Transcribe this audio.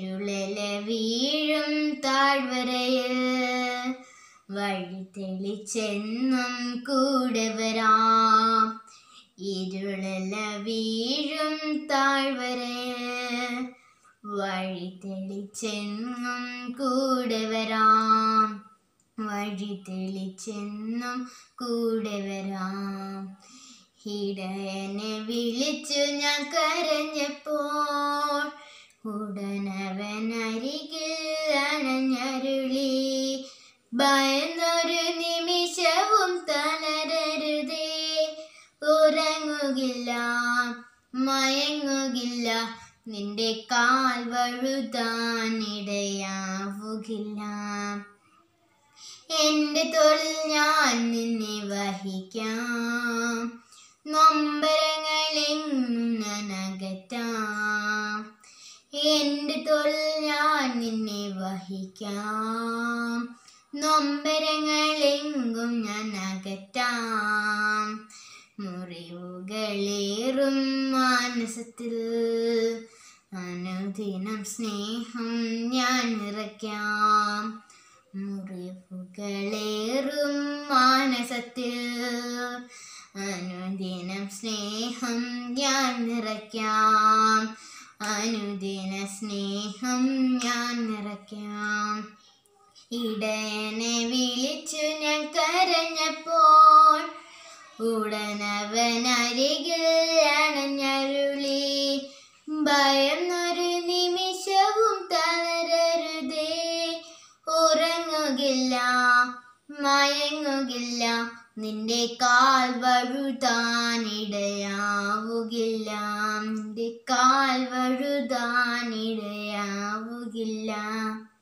ഇരുളല വീഴും താഴ്വരയിൽ വഴി തെളിച്ചെന്നും കൂടെ വരാം ഇരുളല വീഴും താഴ്വരയിൽ വഴി തെളിച്ചെന്നും കൂടെ വരാം വഴി തെളിച്ചെന്നും കൂടെ വരാം ഇടയനെ വിളിച്ചു ഞാൻ കരഞ്ഞപ്പോൾ ഉടനവൻ അരികിൽ അണഞ്ഞരുളി ഭയന്നൊരു നിമിഷവും തളരരുതേ ഉറങ്ങുകില്ല മയങ്ങുകില്ല നിന്റെ കാൽ വഴുതാനിടയാവുകില്ല എന്റെ തൊഴിൽ ഞാൻ നിന്നെ വഹിക്കാം നൊമ്പരങ്ങളെങ്ങും ഞാൻ അകറ്റാം എന്റെ തൊഴിൽ ഞാൻ നിന്നെ വഹിക്കാം നൊമ്പരങ്ങളെങ്കും ഞാൻ അകറ്റാം മുറിവുകളേറും മാനസത്തിൽ അനുദിനം സ്നേഹം ഞാൻ നിറയ്ക്കാം മുറിവുകളേറും മാനസത്തിൽ അനുദിനം സ്നേഹം ഞാൻ നിറയ്ക്കാം അനുദിന സ്നേഹം ഞാൻ നിറയ്ക്കാം ഇടയനെ വിളിച്ചു ഞാൻ കരഞ്ഞപ്പോൾ ഉടനവൻ അരികിൽ അണഞ്ഞരുളി ഭയന്നൊരു നിമിഷവും തളരരുതേ ഉറങ്ങുകില്ല മയങ്ങുകില്ല നിന്റെ കാൽ വഴുതാനിടയാവുകില്ല നിന്റെ കാൽ വഴുതാനിടയാവുകില്ല